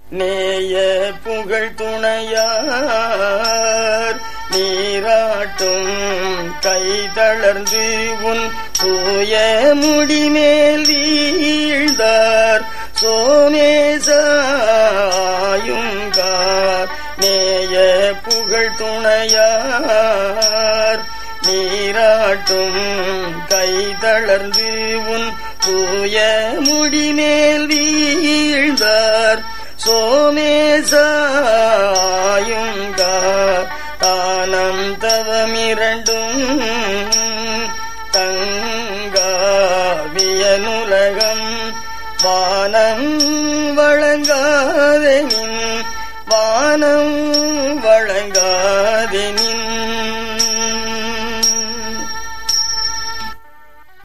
நேய புகழ் துணையார் நீராட்டும் கை தளர்ந்து உன் தூய முடிமேல் வீழ்ந்தார் சோமேசாயுங்கார் நேய புகழ் துணையார் நீராட்டும் கை தளர்ந்து உன் தூய முடிமேல் வீழ்ந்தார் சோமேசாயுங்கார் தானம் தவமிரண்டும் தங்காவியனுலகம் வானம் வழங்காதெனின் வானம்